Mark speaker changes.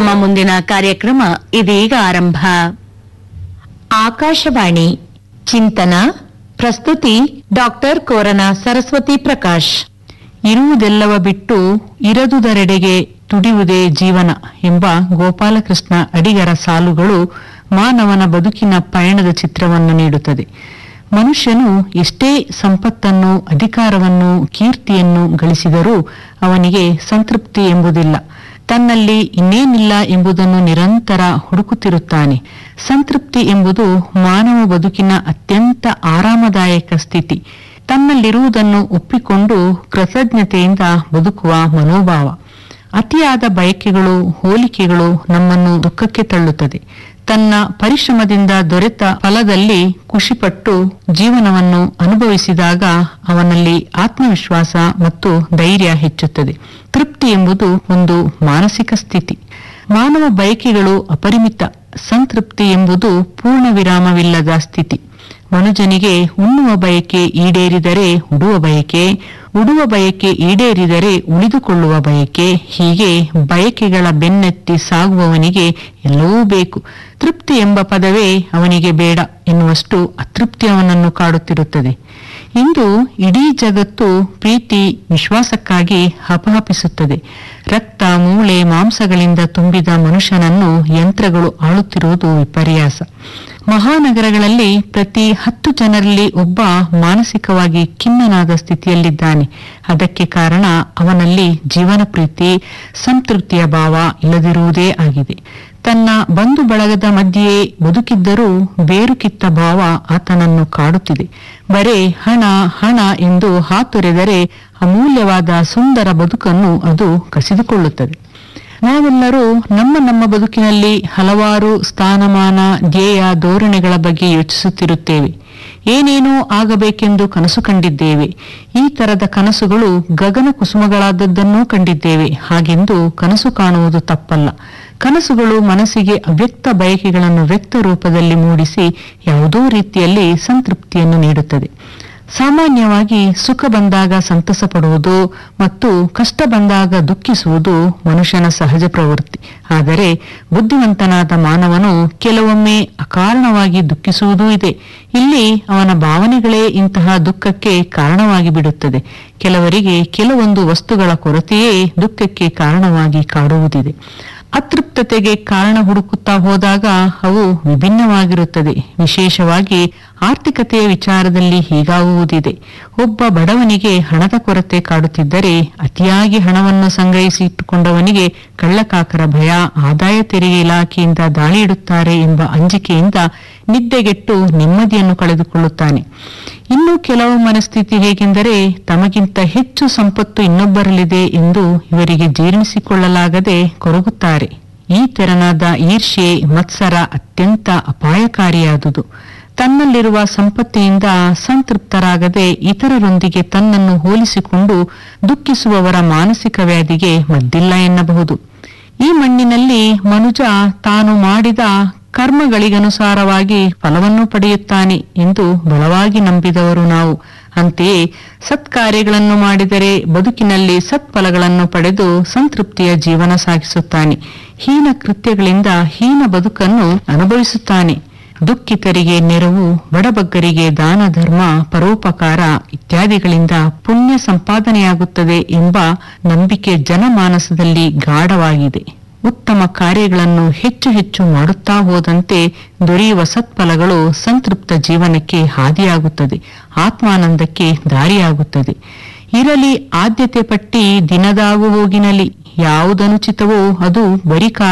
Speaker 1: ನಮ್ಮ ಮುಂದಿನ ಕಾರ್ಯಕ್ರಮ ಇದೀಗ ಆರಂಭ
Speaker 2: ಆಕಾಶವಾಣಿ ಚಿಂತನ ಪ್ರಸ್ತುತಿ ಡಾಕ್ಟರ್ ಕೋರನ ಸರಸ್ವತಿ ಪ್ರಕಾಶ್
Speaker 3: ಇರುವುದೆಲ್ಲವ ಬಿಟ್ಟು ಇರದುದರೆಡೆಗೆ ತುಡಿಯುವುದೇ ಜೀವನ ಎಂಬ ಗೋಪಾಲಕೃಷ್ಣ ಅಡಿಗರ ಸಾಲುಗಳು ಮಾನವನ ಬದುಕಿನ ಪಯಣದ ಚಿತ್ರವನ್ನು ನೀಡುತ್ತದೆ ಮನುಷ್ಯನು ಎಷ್ಟೇ ಸಂಪತ್ತನ್ನು ಅಧಿಕಾರವನ್ನು ಕೀರ್ತಿಯನ್ನು ಗಳಿಸಿದರೂ ಅವನಿಗೆ ಸಂತೃಪ್ತಿ ಎಂಬುದಿಲ್ಲ ತನ್ನಲ್ಲಿ ಇನ್ನೇನಿಲ್ಲ ಎಂಬುದನ್ನು ನಿರಂತರ ಹುಡುಕುತ್ತಿರುತ್ತಾನೆ ಸಂತೃಪ್ತಿ ಎಂಬುದು ಮಾನವ ಬದುಕಿನ ಅತ್ಯಂತ ಆರಾಮದಾಯಕ ಸ್ಥಿತಿ ತನ್ನಲ್ಲಿರುವುದನ್ನು ಒಪ್ಪಿಕೊಂಡು ಕೃತಜ್ಞತೆಯಿಂದ ಬದುಕುವ ಮನೋಭಾವ ಅತಿಯಾದ ಬಯಕೆಗಳು ಹೋಲಿಕೆಗಳು ನಮ್ಮನ್ನು ದುಃಖಕ್ಕೆ ತಳ್ಳುತ್ತದೆ ತನ್ನ ಪರಿಶ್ರಮದಿಂದ ದೊರೆತ ಫಲದಲ್ಲಿ ಖುಷಿಪಟ್ಟು ಜೀವನವನ್ನು ಅನುಭವಿಸಿದಾಗ ಅವನಲ್ಲಿ ಆತ್ಮವಿಶ್ವಾಸ ಮತ್ತು ಧೈರ್ಯ ಹೆಚ್ಚುತ್ತದೆ ತೃಪ್ತಿ ಎಂಬುದು ಒಂದು ಮಾನಸಿಕ ಸ್ಥಿತಿ ಮಾನವ ಬಯಕೆಗಳು ಅಪರಿಮಿತ ಸಂತೃಪ್ತಿ ಎಂಬುದು ಪೂರ್ಣ ವಿರಾಮವಿಲ್ಲದ ಸ್ಥಿತಿ ಮನುಜನಿಗೆ ಉಣ್ಣುವ ಬಯಕೆ ಈಡೇರಿದರೆ ಉಡುವ ಬಯಕೆ ಉಡುವ ಬಯಕೆ ಈಡೇರಿದರೆ ಉಳಿದುಕೊಳ್ಳುವ ಬಯಕೆ ಹೀಗೆ ಬಯಕೆಗಳ ಬೆನ್ನತ್ತಿ ಸಾಗುವವನಿಗೆ ಎಲ್ಲವೂ ಬೇಕು ತೃಪ್ತಿ ಎಂಬ ಪದವೇ ಅವನಿಗೆ ಬೇಡ ಎನ್ನುವಷ್ಟು ಅತೃಪ್ತಿ ಅವನನ್ನು ಕಾಡುತ್ತಿರುತ್ತದೆ ಇಂದು ಇಡೀ ಜಗತ್ತು ಪ್ರೀತಿ ವಿಶ್ವಾಸಕ್ಕಾಗಿ ಹಪಹಪಿಸುತ್ತದೆ ರಕ್ತ ಮೂಳೆ ಮಾಂಸಗಳಿಂದ ತುಂಬಿದ ಮನುಷ್ಯನನ್ನು ಯಂತ್ರಗಳು ಆಳುತ್ತಿರುವುದು ವಿಪರ್ಯಾಸ ಮಹಾನಗರಗಳಲ್ಲಿ ಪ್ರತಿ ಹತ್ತು ಜನರಲ್ಲಿ ಒಬ್ಬ ಮಾನಸಿಕವಾಗಿ ಖಿನ್ನನಾದ ಸ್ಥಿತಿಯಲ್ಲಿದ್ದಾನೆ ಅದಕ್ಕೆ ಕಾರಣ ಅವನಲ್ಲಿ ಜೀವನ ಪ್ರೀತಿ ಸಂತೃಪ್ತಿಯ ಭಾವ ಇಲ್ಲದಿರುವುದೇ ಆಗಿದೆ ತನ್ನ ಬಂಧು ಬಳಗದ ಮಧ್ಯೆಯೇ ಬದುಕಿದ್ದರೂ ಬೇರು ಕಿತ್ತ ಭಾವ ಆತನನ್ನು ಕಾಡುತ್ತಿದೆ ಬರೇ ಹಣ ಹಣ ಎಂದು ಹಾತೊರೆದರೆ ಅಮೂಲ್ಯವಾದ ಸುಂದರ ಬದುಕನ್ನು ಅದು ಕಸಿದುಕೊಳ್ಳುತ್ತದೆ ನಾವೆಲ್ಲರೂ ನಮ್ಮ ನಮ್ಮ ಬದುಕಿನಲ್ಲಿ ಹಲವಾರು ಸ್ಥಾನಮಾನ ಧ್ಯೇಯ ಧೋರಣೆಗಳ ಬಗ್ಗೆ ಯೋಚಿಸುತ್ತಿರುತ್ತೇವೆ ಏನೇನೋ ಆಗಬೇಕೆಂದು ಕನಸು ಕಂಡಿದ್ದೇವೆ ಈ ತರದ ಕನಸುಗಳು ಗಗನ ಕುಸುಮಗಳಾದದ್ದನ್ನೂ ಕಂಡಿದ್ದೇವೆ ಹಾಗೆಂದು ಕನಸು ಕಾಣುವುದು ತಪ್ಪಲ್ಲ ಕನಸುಗಳು ಮನಸ್ಸಿಗೆ ಅವ್ಯಕ್ತ ಬಯಕೆಗಳನ್ನು ವ್ಯಕ್ತ ರೂಪದಲ್ಲಿ ಮೂಡಿಸಿ ಯಾವುದೋ ರೀತಿಯಲ್ಲಿ ಸಂತೃಪ್ತಿಯನ್ನು ನೀಡುತ್ತದೆ ಸಾಮಾನ್ಯವಾಗಿ ಸುಖ ಬಂದಾಗ ಸಂತಸ ಪಡುವುದು ಮತ್ತು ಕಷ್ಟ ಬಂದಾಗ ದುಃಖಿಸುವುದು ಮನುಷ್ಯನ ಸಹಜ ಪ್ರವೃತ್ತಿ ಆದರೆ ಬುದ್ಧಿವಂತನಾದ ಮಾನವನು ಕೆಲವೊಮ್ಮೆ ಅಕಾರಣವಾಗಿ ದುಃಖಿಸುವುದೂ ಇದೆ ಇಲ್ಲಿ ಅವನ ಭಾವನೆಗಳೇ ಇಂತಹ ದುಃಖಕ್ಕೆ ಕಾರಣವಾಗಿ ಬಿಡುತ್ತದೆ ಕೆಲವರಿಗೆ ಕೆಲವೊಂದು ವಸ್ತುಗಳ ಕೊರತೆಯೇ ದುಃಖಕ್ಕೆ ಕಾರಣವಾಗಿ ಕಾಡುವುದಿದೆ ಅತೃಪ್ತತೆಗೆ ಕಾರಣ ಹುಡುಕುತ್ತಾ ಹೋದಾಗ ಅವು ವಿಭಿನ್ನವಾಗಿರುತ್ತದೆ ವಿಶೇಷವಾಗಿ ಆರ್ಥಿಕತೆಯ ವಿಚಾರದಲ್ಲಿ ಹೀಗಾಗುವುದಿದೆ ಒಬ್ಬ ಬಡವನಿಗೆ ಹಣದ ಕೊರತೆ ಕಾಡುತ್ತಿದ್ದರೆ ಅತಿಯಾಗಿ ಹಣವನ್ನು ಸಂಗ್ರಹಿಸಿ ಇಟ್ಟುಕೊಂಡವನಿಗೆ ಕಳ್ಳಕಾಕರ ಭಯ ಆದಾಯ ತೆರಿಗೆ ಇಲಾಖೆಯಿಂದ ದಾಳಿ ಇಡುತ್ತಾರೆ ಎಂಬ ಅಂಜಿಕೆಯಿಂದ ನಿದ್ದೆಗೆಟ್ಟು ನೆಮ್ಮದಿಯನ್ನು ಕಳೆದುಕೊಳ್ಳುತ್ತಾನೆ ಇನ್ನು ಕೆಲವು ಮನಸ್ಥಿತಿ ಹೇಗೆಂದರೆ ತಮಗಿಂತ ಹೆಚ್ಚು ಸಂಪತ್ತು ಇನ್ನೊಬ್ಬರಲ್ಲಿದೆ ಎಂದು ಇವರಿಗೆ ಜೀರ್ಣಿಸಿಕೊಳ್ಳಲಾಗದೆ ಕೊರಗುತ್ತಾರೆ ಈ ತೆರನಾದ ಈರ್ಷ್ಯೆ ಮತ್ಸರ ಅತ್ಯಂತ ಅಪಾಯಕಾರಿಯಾದುದು ತನ್ನಲ್ಲಿರುವ ಸಂಪತ್ತಿನಿಂದ ಸಂತೃಪ್ತರಾಗದೆ ಇತರರೊಂದಿಗೆ ತನ್ನನ್ನು ಹೋಲಿಸಿಕೊಂಡು ದುಃಖಿಸುವವರ ಮಾನಸಿಕ ವ್ಯಾಧಿಗೆ ಮದ್ದಿಲ್ಲ ಎನ್ನಬಹುದು ಈ ಮಣ್ಣಿನಲ್ಲಿ ಮನುಜ ತಾನು ಮಾಡಿದ ಕರ್ಮಗಳಿಗನುಸಾರವಾಗಿ ಫಲವನ್ನು ಪಡೆಯುತ್ತಾನೆ ಎಂದು ಬಲವಾಗಿ ನಂಬಿದವರು ನಾವು ಅಂತೆಯೇ ಸತ್ಕಾರ್ಯಗಳನ್ನು ಮಾಡಿದರೆ ಬದುಕಿನಲ್ಲಿ ಸತ್ಫಲಗಳನ್ನು ಪಡೆದು ಸಂತೃಪ್ತಿಯ ಜೀವನ ಸಾಗಿಸುತ್ತಾನೆ ಹೀನ ಕೃತ್ಯಗಳಿಂದ ಹೀನ ಬದುಕನ್ನು ಅನುಭವಿಸುತ್ತಾನೆ ದುಃಖಿತರಿಗೆ ನೆರವು ಬಡಬಗ್ಗರಿಗೆ ದಾನ ಧರ್ಮ ಪರೋಪಕಾರ ಇತ್ಯಾದಿಗಳಿಂದ ಪುಣ್ಯ ಸಂಪಾದನೆಯಾಗುತ್ತದೆ ಎಂಬ ನಂಬಿಕೆ ಜನಮಾನಸದಲ್ಲಿ ಗಾಢವಾಗಿದೆ ಉತ್ತಮ ಕಾರ್ಯಗಳನ್ನು ಹೆಚ್ಚು ಹೆಚ್ಚು ಮಾಡುತ್ತಾ ಹೋದಂತೆ ದೊರೆಯುವ ಸತ್ಫಲಗಳು ಸಂತೃಪ್ತ ಜೀವನಕ್ಕೆ ಹಾದಿಯಾಗುತ್ತದೆ ಆತ್ಮಾನಂದಕ್ಕೆ ದಾರಿಯಾಗುತ್ತದೆ ಇರಲಿ ಆದ್ಯತೆ ಪಟ್ಟಿ ದಿನದಾಗು ಹೋಗಿನಲಿ ಯಾವುದನುಚಿತವೋ ಅದು ಬರಿಕಾಲ